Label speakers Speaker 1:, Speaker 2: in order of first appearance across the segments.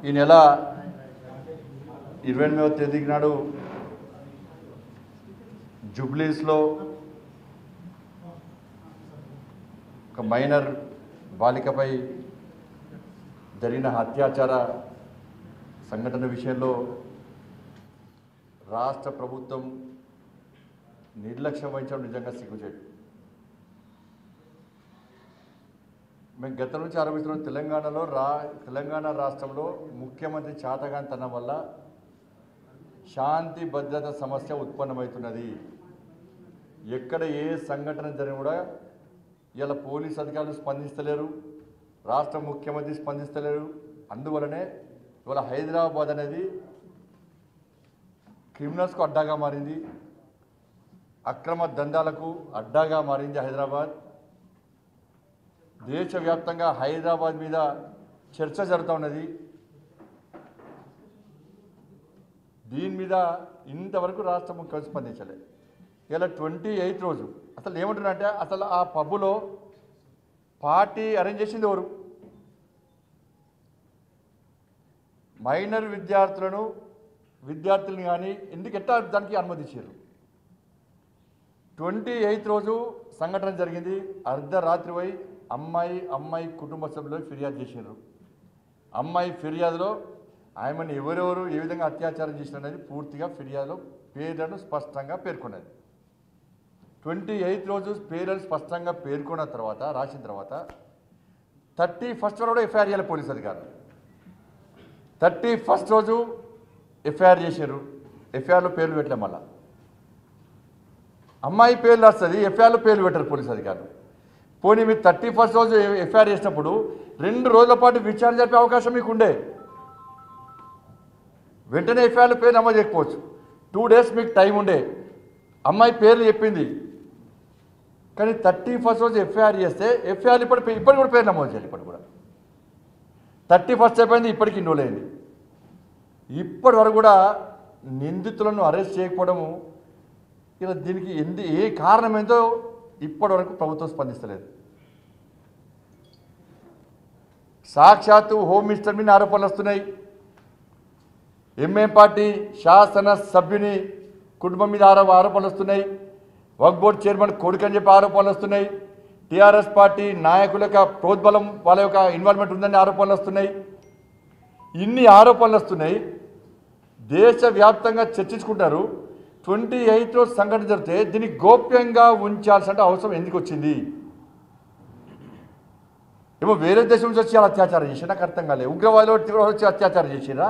Speaker 1: ఈ నెల ఇరవై ఎనిమిదవ తేదీ నాడు జూబ్లీస్లో ఒక మైనర్ బాలికపై జరిగిన అత్యాచార సంఘటన విషయంలో రాష్ట్ర ప్రభుత్వం నిర్లక్ష్యం వహించడం నిజంగా సిగ్గుచేటు మేము గత నుంచి ఆరోపిస్తున్నాం తెలంగాణలో రా తెలంగాణ రాష్ట్రంలో ముఖ్యమంత్రి చాతగాంతనం వల్ల శాంతి భద్రత సమస్య ఉత్పన్నమవుతున్నది ఎక్కడ ఏ సంఘటన జరిగినా కూడా ఇలా పోలీస్ అధికారులు స్పందిస్తలేరు రాష్ట్ర ముఖ్యమంత్రి స్పందిస్తలేరు అందువలనే ఇవాళ హైదరాబాద్ అనేది క్రిమినల్స్కు అడ్డాగా మారింది అక్రమ దందాలకు అడ్డాగా మారింది హైదరాబాద్ దేశవ్యాప్తంగా హైదరాబాద్ మీద చర్చ జరుగుతూ ఉన్నది దీని మీద ఇంతవరకు రాష్ట్ర ముఖ్యమంత్రి స్పందించలే ఇలా ట్వంటీ ఎయిత్ రోజు అసలు ఏమంటున్నారంటే అసలు ఆ పబ్బులో పార్టీ అరేంజ్ చేసింది ఎవరు మైనర్ విద్యార్థులను విద్యార్థులను కానీ ఎందుకు ఎట్టా దానికి అనుమతించారు ట్వంటీ ఎయిత్ రోజు సంఘటన జరిగింది అర్ధరాత్రి పోయి అమ్మాయి అమ్మాయి కుటుంబ సభ్యులు ఫిర్యాదు చేసినారు అమ్మాయి ఫిర్యాదులో ఆమెను ఎవరెవరు ఏ విధంగా అత్యాచారం చేసినది పూర్తిగా ఫిర్యాదులో పేర్లను స్పష్టంగా పేర్కొన్నది ట్వంటీ ఎయిత్ రోజు పేర్లను స్పష్టంగా పేర్కొన్న తర్వాత రాసిన తర్వాత థర్టీ ఫస్ట్ వరకు కూడా ఎఫ్ఐఆర్ చేయాలి పోలీస్ అధికారులు థర్టీ ఫస్ట్ రోజు ఎఫ్ఐఆర్ చేశారు ఎఫ్ఐఆర్లో పేర్లు పెట్టలే మళ్ళా అమ్మాయి పేర్లు వస్తుంది ఎఫ్ఐఆర్లో పేర్లు పెట్టారు పోలీస్ అధికారులు పోనీ మీరు థర్టీ ఫస్ట్ రోజు ఎఫ్ఐఆర్ చేసినప్పుడు రెండు రోజుల పాటు విచారణ జరిపే అవకాశం మీకు ఉండే వెంటనే ఎఫ్ఐఆర్లో పేరు నమోదు చేయకపోవచ్చు టూ డేస్ మీకు టైం ఉండే అమ్మాయి పేర్లు చెప్పింది కానీ థర్టీ ఫస్ట్ రోజు ఎఫ్ఐఆర్ చేస్తే ఎఫ్ఐఆర్ ఇప్పుడు ఇప్పటికి కూడా పేరు నమోదు చేయాలి ఇప్పటికి కూడా థర్టీ ఫస్ట్ అయిపోయింది ఇప్పటికి ఇన్ని రోజులైంది ఇప్పటి వరకు కూడా నిందితులను అరెస్ట్ చేయకపోవడము ఇలా దీనికి ఎందు ఏ కారణం ఏందో ఇప్పటి వరకు ప్రభుత్వం స్పందిస్తలేదు సాక్షాత్తు హోమ్ మినిస్టర్ మీద ఆరోపణలు వస్తున్నాయి ఎంఏం పార్టీ శాసన సభ్యుని కుటుంబం మీద ఆరో ఆరోపణలు వస్తున్నాయి వక్ బోర్డు చైర్మన్ కొడుకు అని చెప్పి ఆరోపణలు వస్తున్నాయి టీఆర్ఎస్ పార్టీ నాయకుల యొక్క ప్రోద్బలం వాళ్ళ యొక్క ఇన్వాల్వ్మెంట్ ఉందని ఆరోపణలు వస్తున్నాయి ఇన్ని ఆరోపణలు వస్తున్నాయి దేశవ్యాప్తంగా చర్చించుకుంటారు ట్వంటీ ఎయిత్ రోజు సంఘటన జరిగితే దీన్ని గోప్యంగా ఉంచాల్సిన అవసరం ఎందుకు వచ్చింది ఏమో వేరే దేశం నుంచి వచ్చి అలా అత్యాచారం చేసి నాకు అర్థం కాలేదు ఉగ్రవాదులు తీవ్రవాదులు వచ్చి అత్యాచారం చేసిరా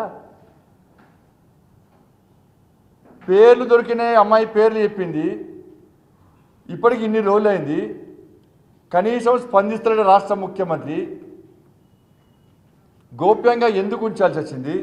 Speaker 1: పేర్లు దొరికినాయి అమ్మాయి పేర్లు చెప్పింది ఇప్పటికి ఇన్ని రోజులైంది కనీసం స్పందిస్తున్నాడు రాష్ట్ర ముఖ్యమంత్రి గోప్యంగా ఎందుకు ఉంచాల్సి వచ్చింది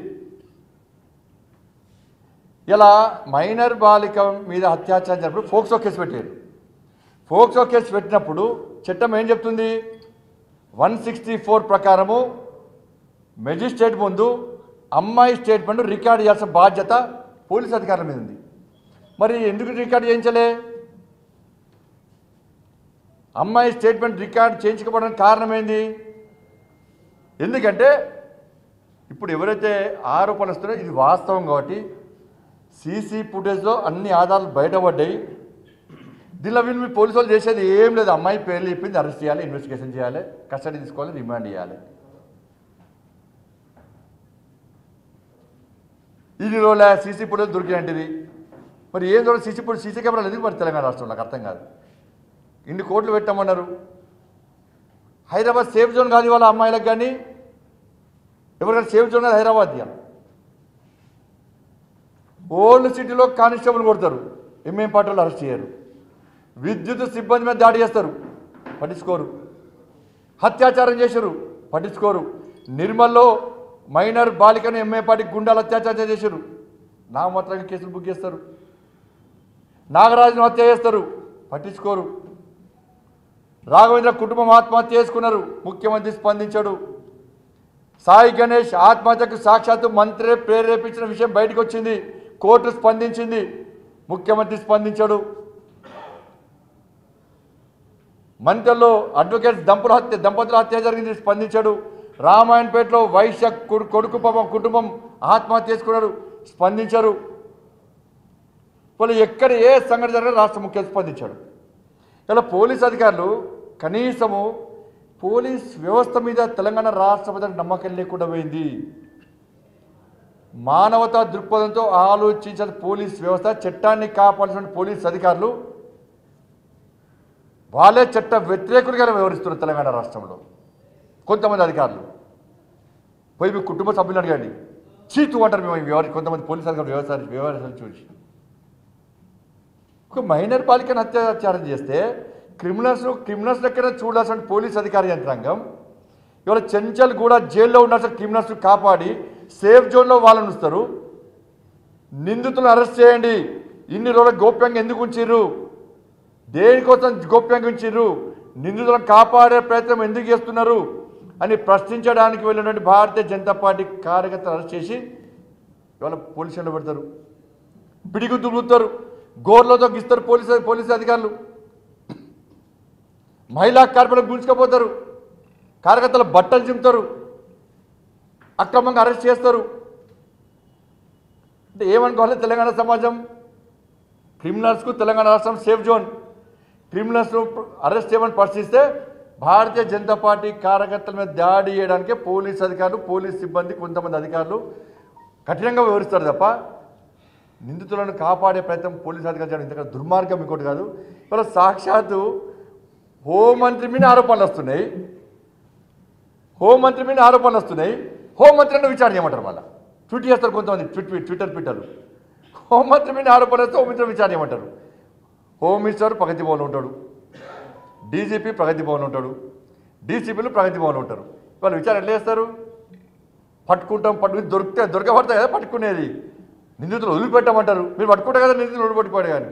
Speaker 1: ఇలా మైనర్ బాలిక మీద అత్యాచారం జరిగినప్పుడు ఫోక్సో కేసు పెట్టారు ఫోక్సో కేసు పెట్టినప్పుడు చట్టం ఏం చెప్తుంది వన్ సిక్స్టీ ఫోర్ ప్రకారము మెజిస్ట్రేట్ ముందు అమ్మాయి స్టేట్మెంట్ రికార్డ్ చేయాల్సిన బాధ్యత పోలీస్ అధికారుల మీద ఉంది మరి ఎందుకు రికార్డ్ చేయించలే అమ్మాయి స్టేట్మెంట్ రికార్డ్ చేయించకపోవడానికి కారణం ఏంది ఎందుకంటే ఇప్పుడు ఎవరైతే ఆరోపణలు వస్తున్నారో ఇది వాస్తవం కాబట్టి సీసీ ఫుటేజ్లో అన్ని ఆధారాలు బయటపడ్డాయి దీనిలో వీళ్ళు మీ పోలీసు వాళ్ళు చేసేది ఏం లేదు అమ్మాయి పేర్లు చెప్పింది అరెస్ట్ చేయాలి ఇన్వెస్టిగేషన్ చేయాలి కస్టడీ తీసుకోవాలి రిమాండ్ చేయాలి ఇది రోజుల సీసీ ఫుటేజ్ దొరికినట్టుది మరి ఏం చూడాలి సీసీ ఫుటేజ్ సీసీ కెమెరాలు ఎందుకు మరి తెలంగాణ రాష్ట్రంలో నాకు అర్థం కాదు ఇన్ని కోట్లు పెట్టామన్నారు హైదరాబాద్ సేఫ్ జోన్ కాదు ఇవాళ అమ్మాయిలకు కానీ ఎవరికైనా సేఫ్ జోన్ కాదు హైదరాబాద్ ఇవాళ ఓల్డ్ సిటీలో కానిస్టేబుల్ కొడతారు ఎంఏం పార్టీలు అరెస్ట్ చేయరు విద్యుత్ సిబ్బంది మీద దాడి చేస్తారు పట్టించుకోరు అత్యాచారం చేశారు పట్టించుకోరు నిర్మల్లో మైనర్ బాలికను ఎంఏ పార్టీ గుండాలు అత్యాచారం చేశారు నా మాత్రంగా కేసులు బుక్ చేస్తారు నాగరాజును హత్య చేస్తారు పట్టించుకోరు రాఘవేంద్ర కుటుంబం ఆత్మహత్య చేసుకున్నారు ముఖ్యమంత్రి స్పందించాడు సాయి గణేష్ ఆత్మహత్యకు సాక్షాత్తు మంత్రి ప్రేరేపించిన విషయం బయటకు వచ్చింది కోర్టు స్పందించింది ముఖ్యమంత్రి స్పందించాడు మంత్రుల్లో అడ్వకేట్ దంపుల హత్య దంపతుల హత్య జరిగింది స్పందించాడు రామాయణపేటలో వైశ్య కొడు- కొడుకు పాపం కుటుంబం ఆత్మహత్య చేసుకున్నారు స్పందించారు వాళ్ళు ఎక్కడ ఏ సంఘటన జరిగినా రాష్ట్ర ముఖ్యమంత్రి స్పందించాడు ఇలా పోలీస్ అధికారులు కనీసము పోలీస్ వ్యవస్థ మీద తెలంగాణ రాష్ట్ర ప్రజలకు నమ్మకం లేకుండా పోయింది మానవతా దృక్పథంతో ఆలోచించాలి పోలీస్ వ్యవస్థ చట్టాన్ని కాపాడాల్సిన పోలీస్ అధికారులు వాళ్ళే చట్ట వ్యతిరేకులుగా వ్యవహరిస్తున్నారు తెలంగాణ రాష్ట్రంలో కొంతమంది అధికారులు పోయి మీ కుటుంబ సభ్యులు అడగండి చీతు అంటారు మేము వ్యవహార కొంతమంది పోలీస్ అధికారులు వ్యవసాయ వ్యవహారాలు చూసి ఒక మైనర్ బాలికను అత్యాచారం చేస్తే క్రిమినల్స్ క్రిమినల్స్ దగ్గర చూడాల్సిన పోలీస్ అధికార యంత్రాంగం ఇవాళ చెంచల్ కూడా జైల్లో ఉండాల్సిన క్రిమినల్స్ కాపాడి సేఫ్ జోన్లో వాళ్ళని ఉంచుతారు నిందితులను అరెస్ట్ చేయండి ఇన్ని రోజులు గోప్యంగా ఎందుకు ఉంచిర్రు దేనికోసం గోప్యంగా ఉంచిర్రు నిందితులను కాపాడే ప్రయత్నం ఎందుకు చేస్తున్నారు అని ప్రశ్నించడానికి వెళ్ళినటువంటి భారతీయ జనతా పార్టీ కార్యకర్తలు అరెస్ట్ చేసి ఇవాళ పోలీస్ స్టేషన్లో పెడతారు పిడిగు దులుగుతారు గోర్లతో గిస్తారు పోలీసు పోలీసు అధికారులు మహిళా కార్మికులకు గుంజుకపోతారు కార్యకర్తలు బట్టలు చింపుతారు అక్రమంగా అరెస్ట్ చేస్తారు అంటే ఏమనుకోవాలి తెలంగాణ సమాజం క్రిమినల్స్కు తెలంగాణ రాష్ట్రం సేఫ్ జోన్ క్రిమినల్స్ను అరెస్ట్ చేయమని పరిశీలిస్తే భారతీయ జనతా పార్టీ కార్యకర్తల మీద దాడి చేయడానికే పోలీస్ అధికారులు పోలీస్ సిబ్బంది కొంతమంది అధికారులు కఠినంగా వివరిస్తారు తప్ప నిందితులను కాపాడే ప్రయత్నం పోలీస్ అధికారులు చేయడం ఇంతకంటే దుర్మార్గం ఇంకోటి కాదు ఇవాళ సాక్షాత్తు హోంమంత్రి మీద ఆరోపణలు వస్తున్నాయి హోంమంత్రి మీద ఆరోపణలు వస్తున్నాయి హోంమంత్రి అన్న విచారణ చేయమంటారు మళ్ళీ ట్వీట్ చేస్తారు కొంతమంది ట్విట్ ట్విట్టర్ ట్విట్టర్లు హోంమంత్రి మీద ఆరోపణలు వస్తే హోంమంత్రి విచారణ చేయమంటారు హోమ్ మినిస్టర్ ప్రగతి భవన్ ఉంటాడు డీజీపీ ప్రగతి భవన్ ఉంటాడు డీసీపీలు ప్రగతి భవన్ ఉంటారు వాళ్ళు విచారణ ఎట్లా చేస్తారు పట్టుకుంటాం పట్టుకుని దొరికితే దొరకబడతాయి కదా పట్టుకునేది నిందితులు వదిలిపెట్టమంటారు మీరు పట్టుకుంటారు కదా నిందితులు వదిలిపెట్టుకోవడం కానీ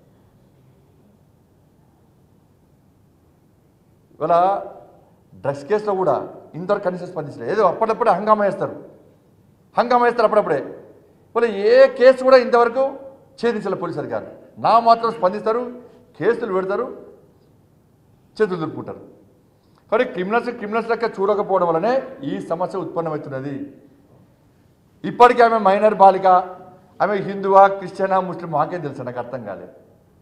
Speaker 1: ఇవాళ డ్రగ్స్ కేసులో కూడా ఇంతవరకు కనీసం స్పందించలేదు ఏదో అప్పుడప్పుడే హంగామా వేస్తారు హంగామా వేస్తారు అప్పుడప్పుడే ఇవాళ ఏ కేసు కూడా ఇంతవరకు ఛేదించాలి పోలీసు అధికారులు నా మాత్రం స్పందిస్తారు కేసులు పెడతారు చేతులు దులుపుకుంటారు కానీ క్రిమినల్స్ క్రిమినల్స్ లెక్క చూడకపోవడం వల్లనే ఈ సమస్య ఉత్పన్నమవుతున్నది ఇప్పటికీ ఆమె మైనర్ బాలిక ఆమె హిందువా క్రిస్టియనా ముస్లిం మాకేం తెలుసు నాకు అర్థం కాలేదు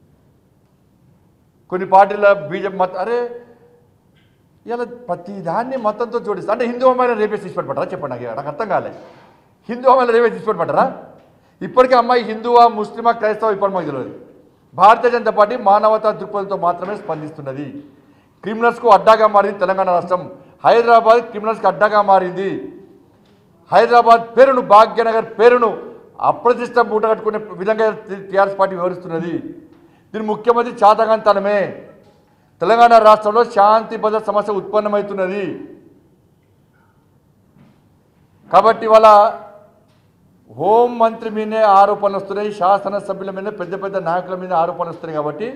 Speaker 1: కొన్ని పార్టీల బీజేపీ మత అరే ఇలా ప్రతి దాన్ని మతంతో జోడిస్తారు అంటే హిందూ అమ్మాయిని రేపే తీసి పెట్టమంటారా చెప్పండి నాకు నాకు అర్థం కాలే హిందూ అమ్మాయిని రేపే తీసి పెట్టమంటారా ఇప్పటికీ అమ్మాయి హిందువా ముస్లిమా క్రైస్తవ ఇప్పుడు మాకు తెలియదు భారతీయ జనతా పార్టీ మానవతా దృక్పథంతో మాత్రమే స్పందిస్తున్నది క్రిమినల్స్కు అడ్డాగా మారింది తెలంగాణ రాష్ట్రం హైదరాబాద్ క్రిమినల్స్కి అడ్డాగా మారింది హైదరాబాద్ పేరును భాగ్యనగర్ పేరును అప్రతిష్ట మూట కట్టుకునే విధంగా టీఆర్ఎస్ పార్టీ వివరిస్తున్నది దీని ముఖ్యమంత్రి చాతగాంతనమే తెలంగాణ రాష్ట్రంలో శాంతి భద్రత సమస్య ఉత్పన్నమవుతున్నది కాబట్టి వాళ్ళ హోం మంత్రి మీదే ఆరోపణలు వస్తున్నాయి శాసనసభ్యుల మీద పెద్ద పెద్ద నాయకుల మీద ఆరోపణలు వస్తున్నాయి కాబట్టి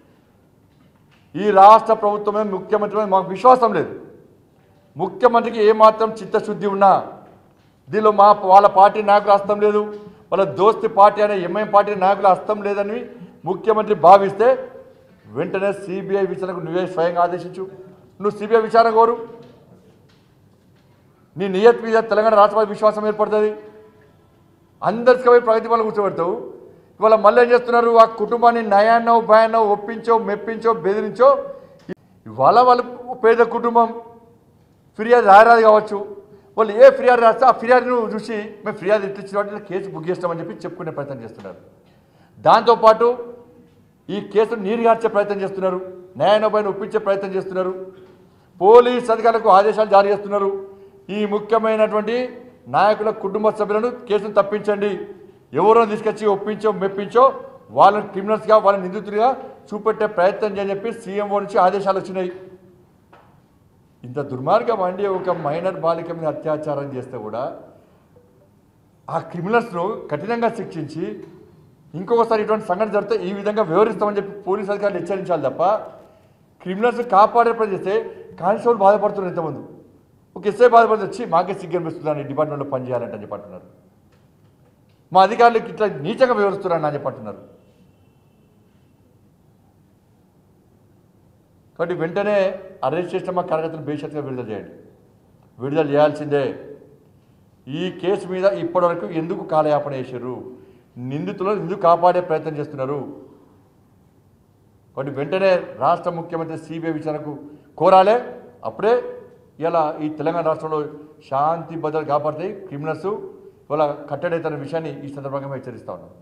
Speaker 1: ఈ రాష్ట్ర ప్రభుత్వం మీద ముఖ్యమంత్రి మీద మాకు విశ్వాసం లేదు ముఖ్యమంత్రికి ఏమాత్రం చిత్తశుద్ధి ఉన్నా దీనిలో మా వాళ్ళ పార్టీ నాయకుల హస్తం లేదు వాళ్ళ దోస్తి పార్టీ అనే ఎంఐఎం పార్టీ నాయకుల హస్తం లేదని ముఖ్యమంత్రి భావిస్తే వెంటనే సిబిఐ విచారణకు నువ్వే స్వయంగా ఆదేశించు నువ్వు సిబిఐ విచారణ కోరు నీ నియత్ మీద తెలంగాణ రాష్ట్రపతి విశ్వాసం ఏర్పడుతుంది అందరికి పోయి ప్రగతి వల్ల కూర్చోబెడతావు ఇవాళ మళ్ళీ ఏం చేస్తున్నారు ఆ కుటుంబాన్ని నయాన్నో భయాన్నో ఒప్పించో మెప్పించో బెదిరించో ఇవాళ వాళ్ళు పేద కుటుంబం ఫిర్యాదు రాయరాదు కావచ్చు వాళ్ళు ఏ ఫిర్యాదు రాస్తే ఆ ఫిర్యాదును చూసి మేము ఫిర్యాదు ఇట్లా ఇచ్చిన వాటిని కేసు బుక్ చేస్తామని చెప్పి చెప్పుకునే ప్రయత్నం చేస్తున్నారు దాంతోపాటు ఈ కేసును నీరుగార్చే ప్రయత్నం చేస్తున్నారు న్యాయనోపాయను ఒప్పించే ప్రయత్నం చేస్తున్నారు పోలీస్ అధికారులకు ఆదేశాలు జారీ చేస్తున్నారు ఈ ముఖ్యమైనటువంటి నాయకుల కుటుంబ సభ్యులను కేసును తప్పించండి ఎవరో తీసుకొచ్చి ఒప్పించో మెప్పించో వాళ్ళని క్రిమినల్స్గా వాళ్ళని నిందితులుగా చూపెట్టే ప్రయత్నం చేయని చెప్పి సీఎంఓ నుంచి ఆదేశాలు వచ్చినాయి ఇంత దుర్మార్గం అండి ఒక మైనర్ బాలిక మీద అత్యాచారం చేస్తే కూడా ఆ క్రిమినల్స్ను కఠినంగా శిక్షించి ఇంకొకసారి ఇటువంటి సంఘటన జరిగితే ఈ విధంగా వివరిస్తామని చెప్పి పోలీస్ అధికారులు హెచ్చరించాలి తప్ప క్రిమినల్స్ కాపాడే ప్రయత్నం చేస్తే కానిస్టేబుల్ బాధపడుతున్నారు ఇంతమంది ఒక ఎస్ఐ బాధపడుతుంది వచ్చి మాకే సిగ్గు అనిపిస్తుందని డిపార్ట్మెంట్లో పనిచేయాలంటే అని చెప్పంటున్నారు మా అధికారులకు ఇట్లా నీచంగా వివరిస్తున్నారని అని చెప్పంటున్నారు కాబట్టి వెంటనే అరెస్ట్ చేసిన మా కార్యకర్తలు బేషత్గా విడుదల చేయండి విడుదల చేయాల్సిందే ఈ కేసు మీద ఇప్పటివరకు ఎందుకు కాలయాపన చేశారు నిందితులను ఎందుకు కాపాడే ప్రయత్నం చేస్తున్నారు కాబట్టి వెంటనే రాష్ట్ర ముఖ్యమంత్రి సిబిఐ విచారణకు కోరాలే అప్పుడే ఇలా ఈ తెలంగాణ రాష్ట్రంలో శాంతి భద్రత కాపాడుతాయి క్రిమినల్స్ ఇవాళ కట్టడైతున్న విషయాన్ని ఈ సందర్భంగా హెచ్చరిస్తా ఉన్నాం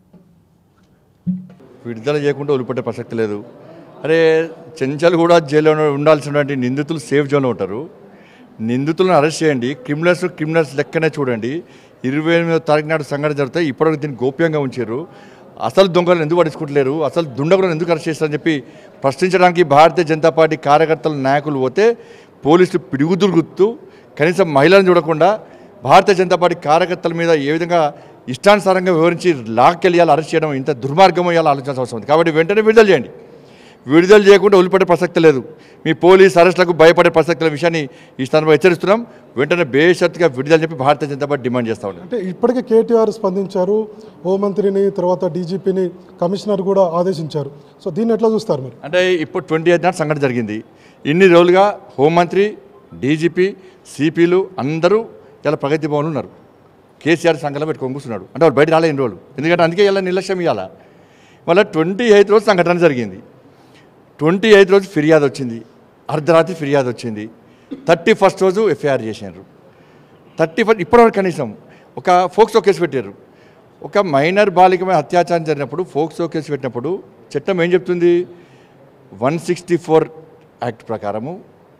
Speaker 1: విడుదల చేయకుండా వదిలిపెట్టే ప్రసక్తి లేదు అరే చెంచల్ కూడా జైల్లో ఉండాల్సినటువంటి నిందితులు సేఫ్ జోన్లో ఉంటారు నిందితులను అరెస్ట్ చేయండి క్రిమినల్స్ క్రిమినల్స్ లెక్కనే చూడండి ఇరవై ఎనిమిదో తారీఖు నాడు సంఘటన జరుగుతాయి ఇప్పటివరకు దీన్ని గోప్యంగా ఉంచారు అసలు దొంగలను ఎందుకు పట్టించుకుంటలేరు అసలు దుండగులను ఎందుకు అరెస్ట్ చేస్తారని చెప్పి ప్రశ్నించడానికి భారతీయ జనతా పార్టీ కార్యకర్తల నాయకులు పోతే పోలీసులు పిడుగుదులు గుర్తు కనీసం మహిళలను చూడకుండా భారతీయ జనతా పార్టీ కార్యకర్తల మీద ఏ విధంగా ఇష్టానుసారంగా వివరించి లాక్కెళ్ళి అరెస్ట్ చేయడం ఇంత దుర్మార్గం ఇవాళ ఆలోచించాల్సిన అవసరం ఉంది కాబట్టి వెంటనే విడుదల చేయండి విడుదల చేయకుండా వదిలిపెట్టే ప్రసక్తి లేదు మీ పోలీస్ అరెస్టులకు భయపడే ప్రసక్తుల విషయాన్ని ఈ స్థానంలో హెచ్చరిస్తున్నాం వెంటనే బేషరతుగా విడుదల చెప్పి భారతీయ జనతా పార్టీ డిమాండ్ చేస్తా ఉన్నాం
Speaker 2: అంటే ఇప్పటికే కేటీఆర్ స్పందించారు హోంమంత్రిని తర్వాత డీజీపీని కమిషనర్ కూడా ఆదేశించారు సో దీన్ని ఎట్లా చూస్తారు మీరు
Speaker 1: అంటే ఇప్పుడు ట్వంటీ ఎయిత్ నాడు సంఘటన జరిగింది ఇన్ని రోజులుగా హోంమంత్రి డీజీపీ సిపిలు అందరూ ఇలా ప్రగతి భవన్లు ఉన్నారు కేసీఆర్ సంఘంలో పెట్టుకొని కూర్చున్నాడు అంటే వాళ్ళు బయట రాలే ఇన్ని రోజులు ఎందుకంటే అందుకే ఇలా నిర్లక్ష్యం ఇవ్వాలా వాళ్ళ ట్వంటీ ఎయిత్ రోజు సంఘటన జరిగింది ట్వంటీ ఎయిత్ రోజు ఫిర్యాదు వచ్చింది అర్ధరాత్రి ఫిర్యాదు వచ్చింది థర్టీ ఫస్ట్ రోజు ఎఫ్ఐఆర్ చేసినారు థర్టీ ఫస్ట్ ఇప్పటివరకు కనీసం ఒక ఫోక్సో కేసు పెట్టారు ఒక మైనర్ బాలికమైన అత్యాచారం జరిగినప్పుడు ఫోక్సో కేసు పెట్టినప్పుడు చట్టం ఏం చెప్తుంది వన్ సిక్స్టీ ఫోర్ యాక్ట్ ప్రకారము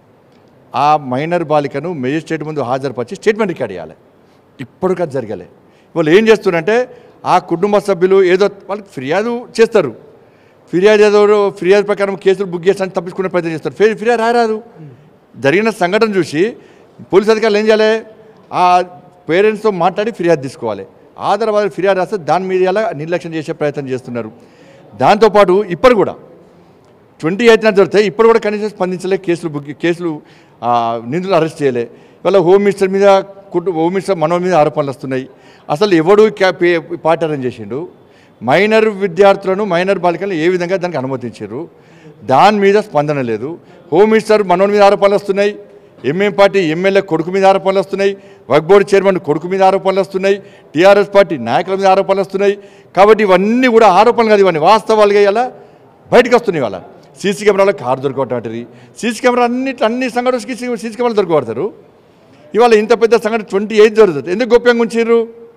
Speaker 1: ఆ మైనర్ బాలికను మెజిస్ట్రేట్ ముందు హాజరుపరిచి స్టేట్మెంట్ రికార్డ్ చేయాలి ఇప్పటికీ అది జరగలే వాళ్ళు ఏం చేస్తున్నారంటే ఆ కుటుంబ సభ్యులు ఏదో వాళ్ళకి ఫిర్యాదు చేస్తారు ఫిర్యాదు ఏదో ఫిర్యాదు ప్రకారం కేసులు బుక్ చేసి తప్పించుకునే ప్రయత్నం చేస్తారు ఫిర్యాదు ఫిర్యాదు రారాదు జరిగిన సంఘటన చూసి పోలీస్ అధికారులు ఏం చేయాలి ఆ పేరెంట్స్తో మాట్లాడి ఫిర్యాదు తీసుకోవాలి ఆ తర్వాత ఫిర్యాదు రాస్తే దాని మీద ఎలా నిర్లక్ష్యం చేసే ప్రయత్నం చేస్తున్నారు దాంతోపాటు ఇప్పుడు కూడా ట్వంటీ ఎయిత్ నాడు దొరికితే ఇప్పుడు కూడా కనీసం స్పందించలే కేసులు బుక్ కేసులు ఆ, నిందితులు అరెస్ట్ చేయలే ఇవాళ హోమ్ మినిస్టర్ మీద కుటు హోమ్ మినిస్టర్ మనో మీద ఆరోపణలు వస్తున్నాయి అసలు ఎవడు క్యా- పే- పార్టీ అరేంజ్ చేసిండు మైనర్ విద్యార్థులను మైనర్ బాలికలను ఏ విధంగా దానికి అనుమతించారు దాని మీద స్పందన లేదు హోమ్ మినిస్టర్ మనోని మీద ఆరోపణలు వస్తున్నాయి ఎంఎం పార్టీ ఎమ్మెల్యే కొడుకు మీద ఆరోపణలు వస్తున్నాయి వక్ బోర్డు చైర్మన్ కొడుకు మీద ఆరోపణలు వస్తున్నాయి టీఆర్ఎస్ పార్టీ నాయకుల మీద ఆరోపణలు వస్తున్నాయి కాబట్టి ఇవన్నీ కూడా ఆరోపణలు కాదు ఇవన్నీ వాస్తవాలుగా ఇలా బయటకు వస్తున్నాయి వాళ్ళ సీసీ కెమెరాలో కారు దొరకబట్టారు సీసీ కెమెరా అన్నిట్లో అన్ని సంఘటనకి సీసీ కెమెరాలు దొరకబడతారు ఇవాళ ఇంత పెద్ద సంఘటన ట్వంటీ ఎయిత్ జరుగుతుంది ఎందుకు గోప్యంగా ఉంచారు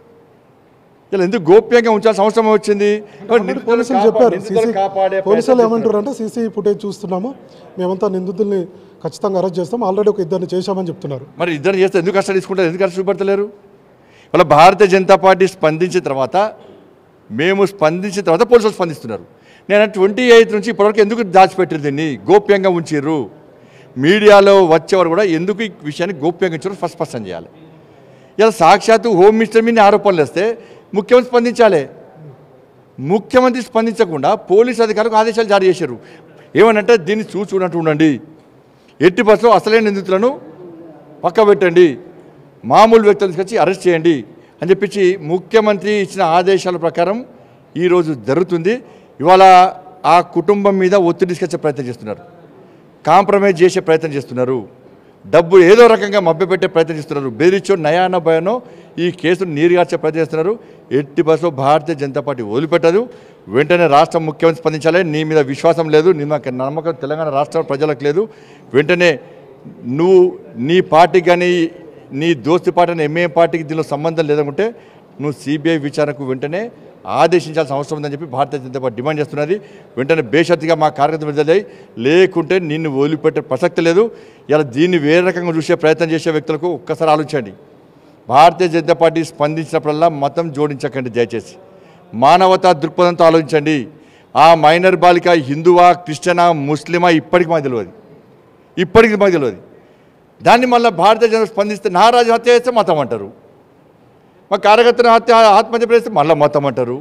Speaker 1: ఇలా ఎందుకు గోప్యంగా ఉంచాల్సిన అవసరం వచ్చింది నిందితులను
Speaker 2: పోలీసులు
Speaker 1: కాపా-
Speaker 2: చెప్పారు
Speaker 1: నిందితులను
Speaker 2: సీసీ
Speaker 1: కాపాడే
Speaker 2: పోలీసులు
Speaker 1: ప్రయత్నం
Speaker 2: ఏమంటారు అంటే సీసీ ఫుటేజ్ చూస్తున్నాము మేమంతా నిందితుల్ని ఖచ్చితంగా అరెస్ట్ చేస్తాం ఆల్రెడీ ఒక ఇద్దరిని చేశామని చెప్తున్నారు
Speaker 1: మరి ఇద్దరు చేస్తే ఎందుకు కష్టం తీసుకుంటారు ఎందుకు కష్టం చూపెడతలేరు వాళ్ళ భారతీయ జనతా పార్టీ స్పందించిన తర్వాత మేము స్పందించిన తర్వాత పోలీసులు స్పందిస్తున్నారు నేను ట్వంటీ ఎయిత్ నుంచి ఇప్పటివరకు ఎందుకు దాచిపెట్టారు దీన్ని గోప్యంగా ఉంచారు మీడియాలో వచ్చేవారు కూడా ఎందుకు ఈ విషయాన్ని గోప్యంగా ఉంచారు ఫస్ట్ స్పష్టం చేయాలి ఇలా సాక్షాత్తు హోమ్ మినిస్టర్ మీద ఆరోపణలు వస్తే ముఖ్యమంత్రి స్పందించాలి ముఖ్యమంత్రి స్పందించకుండా పోలీస్ అధికారులకు ఆదేశాలు జారీ చేశారు ఏమనంటే దీన్ని చూసి చూడట్టు ఉండండి ఎట్టి బస్సులో అసలైన నిందితులను పక్క పెట్టండి మామూలు వ్యక్తులను తీసుకొచ్చి అరెస్ట్ చేయండి అని చెప్పించి ముఖ్యమంత్రి ఇచ్చిన ఆదేశాల ప్రకారం ఈరోజు జరుగుతుంది ఇవాళ ఆ కుటుంబం మీద ఒత్తిడి తీసుకొచ్చే ప్రయత్నం చేస్తున్నారు కాంప్రమైజ్ చేసే ప్రయత్నం చేస్తున్నారు డబ్బు ఏదో రకంగా మభ్యపెట్టే ప్రయత్నం చేస్తున్నారు బెదిరించో నయాన భయనో ఈ కేసును నీరుగార్చే ప్రయత్నం చేస్తున్నారు ఎట్టి బస్సులో భారతీయ జనతా పార్టీ వదిలిపెట్టదు వెంటనే రాష్ట్ర ముఖ్యమంత్రి స్పందించాలి నీ మీద విశ్వాసం లేదు నీ మీద నమ్మకం తెలంగాణ రాష్ట్ర ప్రజలకు లేదు వెంటనే నువ్వు నీ పార్టీకి కానీ నీ దోస్తి పార్టీ ఎంఏ పార్టీకి దీనిలో సంబంధం లేదనుకుంటే నువ్వు సిబిఐ విచారణకు వెంటనే ఆదేశించాల్సిన అవసరం ఉందని చెప్పి భారతీయ జనతా పార్టీ డిమాండ్ చేస్తున్నది వెంటనే బేషరతుగా మా కార్యకర్త విడుదలై లేకుంటే నిన్ను వదిలిపెట్టే ప్రసక్తి లేదు ఇలా దీన్ని వేరే రకంగా చూసే ప్రయత్నం చేసే వ్యక్తులకు ఒక్కసారి ఆలోచించండి భారతీయ జనతా పార్టీ స్పందించినప్పుడల్లా మతం జోడించకండి దయచేసి మానవతా దృక్పథంతో ఆలోచించండి ఆ మైనర్ బాలిక హిందువా క్రిస్టియనా ముస్లిమా ఇప్పటికి మాకు తెలియదు ఇప్పటికి మాకు తెలియదు దాన్ని మళ్ళీ భారతీయ జనతా స్పందిస్తే నా రాజు హత్య చేస్తే మతం అంటారు మా కార్యకర్తను హత్య ఆత్మహత్య చేస్తే మళ్ళీ మతం అంటారు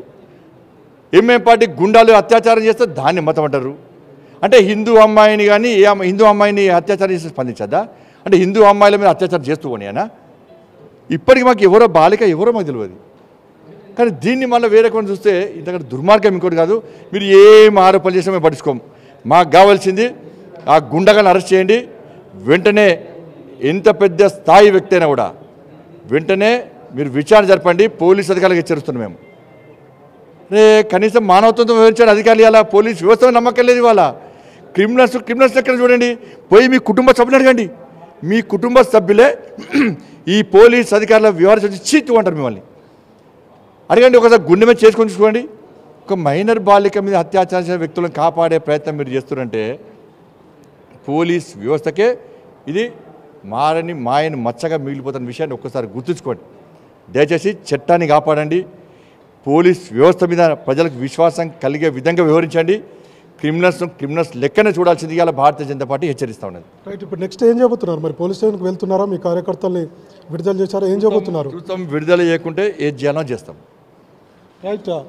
Speaker 1: ఎంఏం పార్టీ గుండాలు అత్యాచారం చేస్తే దాన్ని మతం అంటారు అంటే హిందూ అమ్మాయిని కానీ ఏ అమ్మ- హిందూ అమ్మాయిని అత్యాచారం చేస్తే స్పందించద్దా అంటే హిందూ అమ్మాయిల మీద అత్యాచారం చేస్తూ పోనీయనా ఇప్పటికి మాకు ఎవరో బాలిక ఎవరో మాకు తెలియదు కానీ దీన్ని మళ్ళీ వేరే కొన్ని చూస్తే ఇంతకంటే దుర్మార్గం ఇంకోటి కాదు మీరు ఏం ఆరోపణ చేసినా మేము పట్టించుకోం మాకు కావాల్సింది ఆ గుండగాలను అరెస్ట్ చేయండి వెంటనే ఎంత పెద్ద స్థాయి వ్యక్తి అయినా కూడా వెంటనే మీరు విచారణ జరపండి పోలీస్ అధికారులకు హెచ్చరిస్తున్నాం మేము రే కనీసం మానవత్వంతో వివరించాడు అధికారులు ఇలా పోలీస్ వ్యవస్థ నమ్మకం లేదు ఇవాళ క్రిమినల్స్ క్రిమినల్స్ ఎక్కడ చూడండి పోయి మీ కుటుంబ సభ్యులు అడగండి మీ కుటుంబ సభ్యులే ఈ పోలీస్ అధికారుల వివరించి చీత్తు అంటారు మిమ్మల్ని అడగండి ఒకసారి గుండె మీద చేసుకొని చూసుకోండి ఒక మైనర్ బాలిక మీద అత్యాచారం చేసిన వ్యక్తులను కాపాడే ప్రయత్నం మీరు చేస్తున్నారంటే పోలీస్ వ్యవస్థకే ఇది మారని మాయని మచ్చగా మిగిలిపోతున్న విషయాన్ని ఒక్కసారి గుర్తుంచుకోండి దయచేసి చట్టాన్ని కాపాడండి పోలీస్ వ్యవస్థ మీద ప్రజలకు విశ్వాసం కలిగే విధంగా వ్యవహరించండి క్రిమినల్స్ క్రిమినల్స్ లెక్కనే చూడాల్సింది ఇవాళ భారతీయ జనతా పార్టీ హెచ్చరిస్తూ ఉన్నది
Speaker 2: రైట్ ఇప్పుడు నెక్స్ట్ ఏం చేయబోతున్నారు మరి పోలీస్ స్టేషన్కి వెళ్తున్నారా మీ కార్యకర్తల్ని విడుదల చేశారా ఏం చేయబోతున్నారు
Speaker 1: చూస్తాం విడుదల చేయకుంటే ఏది చేయాలో చేస్తాం
Speaker 2: రైట్